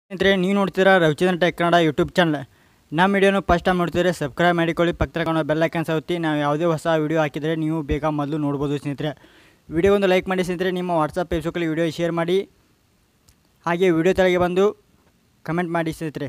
ಸ್ನೇಹಿತರೆ ನೀವು ನೋಡ್ತೀರಾ Ravichandran tech Kannada YouTube channel ನಮ್ಮ ವಿಡಿಯೋನು ಫಸ್ಟ್ ಟೈಮ್ ನೋಡ್ತಿದ್ರೆ ಸಬ್ಸ್ಕ್ರೈಬ್ ಮಾಡಿಕೊಳ್ಳಿ ಪಕ್ಕದ ಕಾಣೋ ಬೆಲ್ಲೈಕನ್ ಸೌತಿ ನಾವು ಯಾವುದೇ ಹೊಸ ವಿಡಿಯೋ ಹಾಕಿದರೆ ನೀವು ಬೇಗ ಮೊದಲು ನೋಡ್ಬೋದು ಸ್ನೇಹಿತರೆ ವಿಡಿಯೋ ಒಂದು ಲೈಕ್ ಮಾಡಿ ಸ್ನೇಹಿತರೆ ನಿಮ್ಮ ವಾಟ್ಸಪ್ ಫೇಸ್ಬುಕ್ಕಲ್ಲಿ ವಿಡಿಯೋ ಶೇರ್ ಮಾಡಿ ಹಾಗೆ ವಿಡಿಯೋ ತೆಳಗೆ ಬಂದು ಕಮೆಂಟ್ ಮಾಡಿ ಸ್ನೇಹಿತರೆ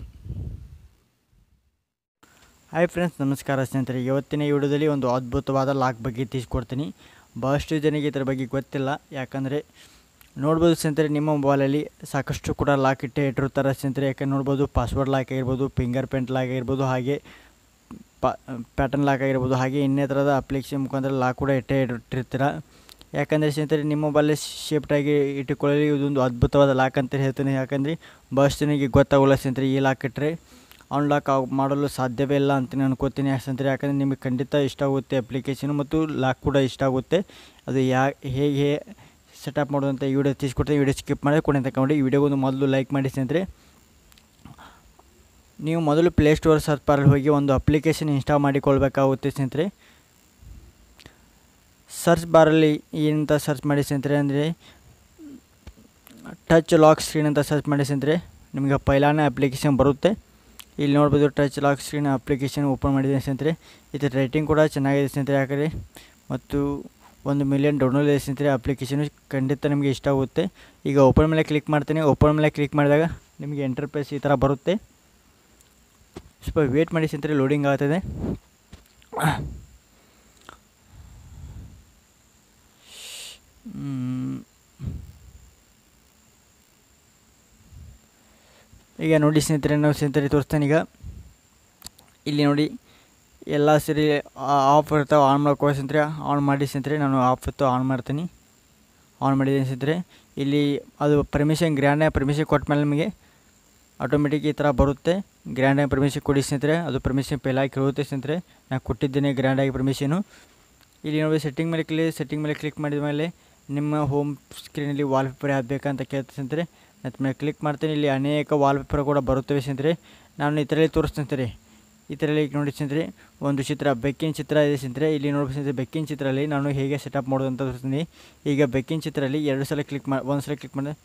ಹಾಯ್ ಫ್ರೆಂಡ್ಸ್ ನಮಸ್ಕಾರ ಸ್ನೇಹಿತರೆ ಇವತ್ತಿನ ಈ ವಿಡಿಯೋದಲ್ಲಿ ಒಂದು ಅದ್ಭುತವಾದ ಲಾಕ್ ಬಗ್ಗೆ ತಿಳಿಸ್ಕೊಡ್ತೀನಿ ಭಾಳಷ್ಟು ಜನಕ್ಕೆ ಇದರ ಬಗ್ಗೆ ಗೊತ್ತಿಲ್ಲ ಯಾಕಂದರೆ ನೋಡ್ಬೋದು ಸ್ನೇಹಿತರೆ ನಿಮ್ಮ ಮೊಬೈಲಲ್ಲಿ ಸಾಕಷ್ಟು ಕೂಡ ಲಾಕ್ ಇಟ್ಟೇ ಇಟ್ಟಿರ್ತಾರೆ ಸ್ನೇಹಿತರೆ ಯಾಕೆ ನೋಡ್ಬೋದು ಪಾಸ್ವರ್ಡ್ ಲಾಕ್ ಆಗಿರ್ಬೋದು ಫಿಂಗರ್ ಪ್ರಿಂಟ್ ಲಾಕ್ ಆಗಿರ್ಬೋದು ಹಾಗೆ ಪಾ ಪ್ಯಾಟರ್ನ್ ಲಾಕ್ ಆಗಿರ್ಬೋದು ಹಾಗೆ ಇನ್ನಿತರದ ಅಪ್ಲಿಕೇಶನ್ ಮುಖಾಂತರ ಲಾಕ್ ಕೂಡ ಇಟ್ಟೇ ಇಟ್ಟಿರ್ತೀರ ಯಾಕಂದರೆ ಸ್ನೇಹಿತರೆ ನಿಮ್ಮ ಮೊಬೈಲಲ್ಲಿ ಸೇಫ್ಟಾಗಿ ಇಟ್ಟುಕೊಳ್ಳಲು ಇದೊಂದು ಅದ್ಭುತವಾದ ಲಾಕ್ ಅಂತ ಹೇಳ್ತೀನಿ ಯಾಕಂದರೆ ಭಾಳಷ್ಟು ಜನಕ್ಕೆ ಗೊತ್ತಾಗೋಲ್ಲ ಸ್ನೇಹಿತರೆ ಈ ಲಾಕ್ ಇಟ್ಟರೆ ಅನ್ಲಾಕ್ ಆಗ್ ಮಾಡಲು ಸಾಧ್ಯವೇ ಇಲ್ಲ ಅಂತ ನಾನು ಅನ್ಕೋತೀನಿ ಯಾಕಂದರೆ ಯಾಕಂದರೆ ನಿಮಗೆ ಖಂಡಿತ ಇಷ್ಟ ಆಗುತ್ತೆ ಅಪ್ಲಿಕೇಶನ್ ಮತ್ತು ಲಾಕ್ ಕೂಡ ಇಷ್ಟ ಆಗುತ್ತೆ ಅದು ಯಾ ಹೇಗೆ ಸೆಟಪ್ ಮಾಡೋದಂತ ಈ ವಿಡಿಯೋ ತಿಳಿಸ್ಕೊಡ್ತೀನಿ ವಿಡಿಯೋ ಸ್ಕಿಪ್ ಮಾಡಿ ಕೊನೆ ತಗೊಂಡು ಈ ವಿಡಿಯೋಗೊಂದು ಮೊದಲು ಲೈಕ್ ಮಾಡಿ ಸ್ನೇಹಿತರೆ ನೀವು ಮೊದಲು ಪ್ಲೇಸ್ಟೋರ್ ಸರ್ಚ್ ಬಾರಲ್ಲಿ ಹೋಗಿ ಒಂದು ಅಪ್ಲಿಕೇಶನ್ ಇನ್ಸ್ಟಾಲ್ ಮಾಡಿಕೊಳ್ಬೇಕಾಗುತ್ತೆ ಸ್ನೇಹಿತರೆ ಸರ್ಚ್ ಬಾರಲ್ಲಿ ಏನಂತ ಸರ್ಚ್ ಮಾಡಿ ಸ್ನೇಹಿತರೆ ಅಂದರೆ ಟಚ್ ಲಾಕ್ ಸ್ಕ್ರೀನ್ ಅಂತ ಸರ್ಚ್ ಮಾಡಿ ಸ್ನೇಹಿತರೆ ನಿಮಗೆ ಪೈಲಾನೇ ಅಪ್ಲಿಕೇಶನ್ ಬರುತ್ತೆ ಇಲ್ಲಿ ನೋಡ್ಬೋದು touch lock screen application open ಮಾಡಿದ್ದೀನಿ ಸ್ನೇಹಿತರೆ ಇದರ ರೇಟಿಂಗ್ ಕೂಡ ಚೆನ್ನಾಗಿದೆ ಸ್ನೇಹಿತರೆ ಯಾಕಂದರೆ ಮತ್ತು ಒಂದು ಮಿಲಿಯನ್ ಡೌನ್ಲೋಡ್ ಇದೆ ಸ್ನೇಹಿತರೆ ಅಪ್ಲಿಕೇಶನು ಖಂಡಿತ ನಿಮಗೆ ಇಷ್ಟ ಆಗುತ್ತೆ ಈಗ ಓಪನ್ ಮೇಲೆ ಕ್ಲಿಕ್ ಮಾಡ್ತೀನಿ ಓಪನ್ ಮೇಲೆ ಕ್ಲಿಕ್ ಮಾಡಿದಾಗ ನಿಮಗೆ ಎಂಟರ್ಪ್ರೈಸ್ ಈ ಥರ ಬರುತ್ತೆ ಸ್ವಲ್ಪ ವೇಟ್ ಮಾಡಿ ಸ್ನೇಹಿತರೆ ಲೋಡಿಂಗ್ ಆಗ್ತದೆ ಹ್ಮ್. ಈಗ ನೋಡಿ ಸ್ನೇಹಿತರೆ ನಾವು ಸ್ನೇಹಿತರೆ ತೋರಿಸ್ತಾನೆ ಈಗ ಇಲ್ಲಿ ನೋಡಿ ಎಲ್ಲ ಸರಿ ಆಫ್ ಇರ್ತಾವೆ ಆನ್ ಮಾಡ್ಕೋ ಸ್ನೇಹಿತರೆ ಆನ್ ಮಾಡಿ ಸ್ನೇಹಿತರೆ ನಾನು ಆಫ್ ಇತ್ತು ಆನ್ ಮಾಡ್ತೀನಿ ಆನ್ ಮಾಡಿದ್ದೀನಿ ಸ್ನೇಹಿತರೆ ಇಲ್ಲಿ ಅದು ಪರ್ಮಿಷನ್ ಗ್ರ್ಯಾಂಡಾಗಿ ಪರ್ಮಿಷನ್ ಕೊಟ್ಟ ಮೇಲೆ ನಿಮಗೆ ಆಟೋಮೆಟಿಕ್ ಈ ಥರ ಬರುತ್ತೆ ಗ್ರ್ಯಾಂಡಾಗಿ ಪರ್ಮಿಷನ್ ಕೊಡಿ ಸ್ನೇಹಿತರೆ ಅದು ಪರ್ಮಿಷನ್ ಪೆಲಾಗಿ ಕೇಳುತ್ತೆ ಸ್ನೇಹಿತರೆ ನಾನು ಕೊಟ್ಟಿದ್ದೇನೆ ಗ್ರ್ಯಾಂಡಾಗಿ ಪರ್ಮಿಷನು ಇಲ್ಲಿ ನೋಡಿ ಸೆಟ್ಟಿಂಗ್ ಮೇಲೆ ಕ್ಲಿಕ್ ಸೆಟ್ಟಿಂಗ್ ಮೇಲೆ ಕ್ಲಿಕ್ ಮಾಡಿದ ಮೇಲೆ ನಿಮ್ಮ ಹೋಮ್ ಸ್ಕ್ರೀನಲ್ಲಿ ವಾಲ್ಪೇಪರ್ ಯಾವ್ದು ಬೇಕಂತ ಕೇಳ್ತಾ ಸ್ನೇಹಿತರೆ ಅದ್ರ ಮೇಲೆ ಕ್ಲಿಕ್ ಮಾಡ್ತೀನಿ ಇಲ್ಲಿ ಅನೇಕ ವಾಲ್ಪೇಪರ್ ಕೂಡ ಬರುತ್ತವೆ ಸ್ನೇಹಿತರೆ ನಾನು ಈ ಥರ ತೋರಿಸ್ತೀನಿ ಸ್ನೇಹಿತರೆ ಈ ಥರ ನೋಡಿ ಸ್ನೇಹಿತರೆ ಒಂದು ಚಿತ್ರ ಬೆಕ್ಕಿನ ಚಿತ್ರ ಇದೆ ಸ್ನೇಹಿತರೆ ಇಲ್ಲಿ ನೋಡಿ ಸ್ನೇಹಿತರೆ ಬೆಕ್ಕಿನ ಚಿತ್ರದಲ್ಲಿ ನಾನು ಹೇಗೆ ಸೆಟಪ್ ಮಾಡೋದು ಅಂತ ತೋರಿಸ್ತೀನಿ ಈಗ ಬೆಕ್ಕಿನ ಚಿತ್ರದಲ್ಲಿ ಎರಡು ಸಲ ಕ್ಲಿಕ್ ಮಾಡಿ ಒಂದು ಸಲ ಕ್ಲಿಕ್ ಮಾಡಿದೆ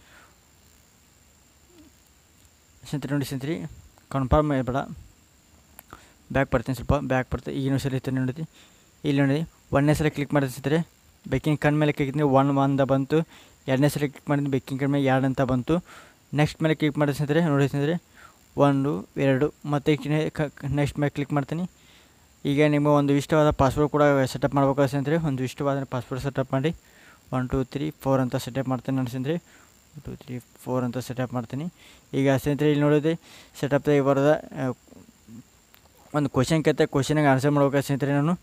ಸ್ನೇಹಿತರೆ ನೋಡಿ ಸ್ನೇಹಿತರೆ ಕನ್ಫರ್ಮ್ ಬೇಡ ಬ್ಯಾಕ್ ಬರ್ತೀನಿ ಸ್ವಲ್ಪ ಬ್ಯಾಕ್ ಬರ್ತೀನಿ ಈಗ ಸಲ ಇತ್ತು ನೋಡಿ ಇಲ್ಲಿ ನೋಡಿ ಒಂದನೇ ಸಲ ಕ್ಲಿಕ್ ಮಾಡಿದ ಸ್ನೇಹಿತರೆ ಬೆಕ್ಕಿಂಗ್ ಕಣ್ ಮೇಲೆ ಕ್ಲಿಕ್ ಒನ್ ಒಂದ ಬಂತು ಎರಡನೇ ಸಲ ಕ್ಲಿಕ್ ಮಾಡಿದ್ರೆ ಬೆಕ್ಕಿಂಗ್ ಕಣ್ ಮೇಲೆ ಎರಡು ಅಂತ ಬಂತು ನೆಕ್ಸ್ಟ್ ಮೇಲೆ ಕ್ಲಿಕ್ ಮಾಡಿದ ಸ್ನೇಹಿತರೆ ನೋಡಿ ಸ್ನೇಹಿತರೆ ಒಂದು ಎರಡು ಮತ್ತು ನೆಕ್ಸ್ಟ್ ಮೇಲೆ ಕ್ಲಿಕ್ ಮಾಡ್ತೀನಿ ಈಗ ನಿಮ್ಮ ಒಂದು ಇಷ್ಟವಾದ ಪಾಸ್ವರ್ಡ್ ಕೂಡ ಸೆಟಪ್ ಮಾಡ್ಬೇಕು ಸ್ನೇಹಿತರೆ ಒಂದು ಇಷ್ಟವಾದ ಪಾಸ್ವರ್ಡ್ ಸೆಟಪ್ ಮಾಡಿ ಒನ್ ಟು ತ್ರೀ ಫೋರ್ ಅಂತ ಸೆಟಪ್ ಮಾಡ್ತೀನಿ ನಾನು ಸ್ನೇಹಿತರೆ ಒನ್ ಟು ತ್ರೀ ಫೋರ್ ಅಂತ ಸೆಟಪ್ ಮಾಡ್ತೀನಿ ಈಗ ಸ್ನೇಹಿತರೆ ಇಲ್ಲಿ ನೋಡಿದ್ರೆ ಸೆಟಪ್ ಬರೋದ ಒಂದು ಕ್ವಶನ್ ಕೇಳ್ತೆ ಕ್ವಶನಿಗೆ ಆನ್ಸರ್ ಮಾಡ್ಬೇಕು ಸ್ನೇಹಿತರೆ ನಾನು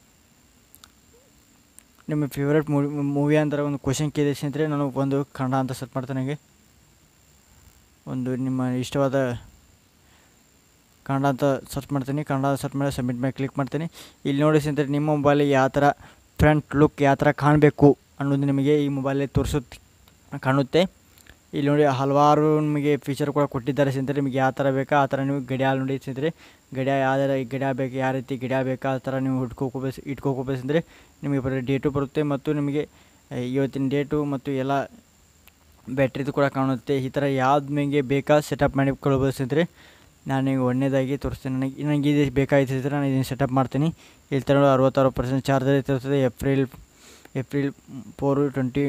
ನಿಮ್ಮ ಫೇವ್ರೇಟ್ ಮೂವಿ ಮೂವಿ ಅಂದ್ರೆ ಒಂದು ಕ್ವಶನ್ ಕೇಳಿದೆ ಸ್ನೇಹಿತರೆ ನಾನು ಒಂದು ಕನ್ನಡ ಅಂತ ಸರ್ಚ್ ಮಾಡ್ತೇನೆ ನನಗೆ ಒಂದು ನಿಮ್ಮ ಇಷ್ಟವಾದ ಕನ್ನಡ ಅಂತ ಸರ್ಚ್ ಮಾಡ್ತೀನಿ ಕನ್ನಡ ಸರ್ಚ್ ಮಾಡಿ ಸಬ್ಮಿಟ್ ಮೇಲೆ ಕ್ಲಿಕ್ ಮಾಡ್ತೀನಿ ಇಲ್ಲಿ ನೋಡಿ ಸ್ನೇಹಿತರೆ ನಿಮ್ಮ ಮೊಬೈಲಿಗೆ ಯಾವ ಥರ ಫ್ರಂಟ್ ಲುಕ್ ಯಾವ ಥರ ಕಾಣಬೇಕು ಅನ್ನೋದು ನಿಮಗೆ ಈ ಮೊಬೈಲಲ್ಲಿ ತೋರಿಸುತ್ತೆ ಕಾಣುತ್ತೆ ಇಲ್ಲಿ ನೋಡಿ ಹಲವಾರು ನಿಮಗೆ ಫೀಚರ್ ಕೂಡ ಕೊಟ್ಟಿದ್ದಾರೆ ಸ್ನೇಹಿತರೆ ನಿಮಗೆ ಯಾವ ಥರ ಬೇಕಾ ಆ ಥರ ನೀವು ಗಡಿಯಾರ ನೋಡಿ ಸ್ನೇಹಿತರೆ ಗಡಿಯಾರ ಯಾವ ಥರ ಗಡಿಯಾರ ಬೇಕು ಯಾವ ರೀತಿ ಗಡಿಯಾರ ಬೇಕಾ ಆ ಥರ ನೀವು ಇಟ್ಕೋಕೋಬೇಕು ಇಟ್ಕೋಕೋಬೇಕು ಅಂದರೆ ನಿಮಗೆ ಬರೋ ಡೇಟು ಬರುತ್ತೆ ಮತ್ತು ನಿಮಗೆ ಇವತ್ತಿನ ಡೇಟು ಮತ್ತು ಎಲ್ಲ ಬ್ಯಾಟ್ರಿದು ಕೂಡ ಕಾಣುತ್ತೆ ಈ ಥರ ಯಾವ್ದು ನಿಮಗೆ ಬೇಕಾ ಸೆಟಪ್ ಮಾಡಿಕೊಳ್ಬೋದು ಸ್ನೇಹಿತರೆ ನಾನು ಈಗ ಒಂದನೇದಾಗಿ ತೋರಿಸ್ತೀನಿ ನನಗೆ ನನಗೆ ಇದು ಬೇಕಾಗಿತ್ತು ಸ್ನೇಹಿತರೆ ನಾನು ಇದನ್ನು ಸೆಟಪ್ ಮಾಡ್ತೀನಿ ಇಲ್ಲಿ ತಗೊಂಡು ಅರವತ್ತಾರು ಪರ್ಸೆಂಟ್ ಚಾರ್ಜರ್ ಇರ್ತದೆ ಏಪ್ರಿಲ್ ಏಪ್ರಿಲ್ ಫೋರ್ ಟ್ವೆಂಟಿ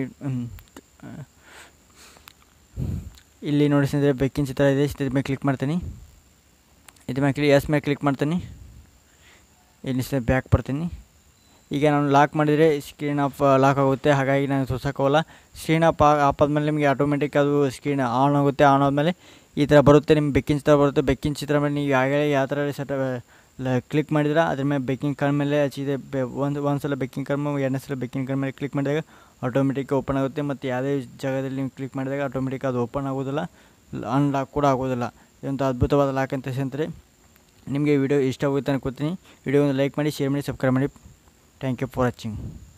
ಇಲ್ಲಿ ನೋಡಿ ಸ್ನೇಹಿತರೆ ಬೆಕ್ಕಿನ ಚಿತ್ರ ಇದೆ ಇದ್ರ ಮೇಲೆ ಕ್ಲಿಕ್ ಮಾಡ್ತೀನಿ ಇದ್ರ ಮೇಲೆ ಕ್ಲಿಕ್ ಎಸ್ ಮೇಲೆ ಕ್ಲಿಕ್ ಮಾಡ್ತೀನಿ ಇಲ್ಲಿ ಸ್ನೇಹಿತರೆ ಬ್ಯಾಕ್ ಬರ್ತೀನಿ ಈಗ ನಾನು ಲಾಕ್ ಮಾಡಿದರೆ ಸ್ಕ್ರೀನ್ ಆಫ್ ಲಾಕ್ ಆಗುತ್ತೆ ಹಾಗಾಗಿ ನಾನು ತೋರ್ಸೋಕ್ಕೋಲ್ಲ ಸ್ಕ್ರೀನ್ ಆಫ್ ಆಫ್ ಆದಮೇಲೆ ನಿಮಗೆ ಆಟೋಮೆಟಿಕ್ ಅದು ಸ್ಕ್ರೀನ್ ಆನ್ ಆಗುತ್ತೆ ಆನ್ ಆದಮೇಲೆ ಈ ಥರ ಬರುತ್ತೆ ನಿಮ್ಮ ಬೆಕ್ಕಿನ ಚಿತ್ರ ಬರುತ್ತೆ ಬೆಕ್ಕಿನ ಚಿತ್ರ ಮೇಲೆ ನೀವು ಆಗಲೇ ಯಾವ ಥರ ಸೆಟ ಕ್ಲಿಕ್ ಮಾಡಿದ್ರೆ ಅದ್ರ ಮೇಲೆ ಬೆಕ್ಕಿಂಗ್ ಕಾರ್ ಮೇಲೆ ಹಚ್ಚಿದೆ ಬೆ ಒಂದು ಒಂದು ಸಲ ಬೆಕ್ಕಿಂಗ್ ಕಾರ್ ಮೇಲೆ ಎರಡನೇ ಸಲ ಬೆಕ್ಕಿಂಗ್ ಕಾರ್ ಮೇಲೆ ಕ್ಲಿಕ್ ಮಾಡಿದಾಗ ಆಟೋಮೆಟಿಕ್ ಓಪನ್ ಆಗುತ್ತೆ ಮತ್ತು ಯಾವುದೇ ಜಾಗದಲ್ಲಿ ನೀವು ಕ್ಲಿಕ್ ಮಾಡಿದಾಗ ಆಟೋಮೆಟಿಕ್ ಅದು ಓಪನ್ ಆಗೋದಿಲ್ಲ ಅನ್ಲಾಕ್ ಕೂಡ ಆಗೋದಿಲ್ಲ ಇದೊಂದು ಅದ್ಭುತವಾದ ಲಾಕ್ ಅಂತ ಸ್ನೇಹಿತರೆ ನಿಮಗೆ ವಿಡಿಯೋ ಇಷ್ಟ ಆಗುತ್ತೆ ಅನ್ಕೋತೀನಿ ವಿಡಿಯೋ ಒಂದು ಲೈಕ್ ಮಾಡಿ ಶೇರ್ ಮಾಡಿ ಸಬ್ಸ್ಕ್ರೈಬ್ ಮಾಡಿ ಥ್ಯಾಂಕ್ ಯು ಫಾರ್ ವಾಚಿಂಗ್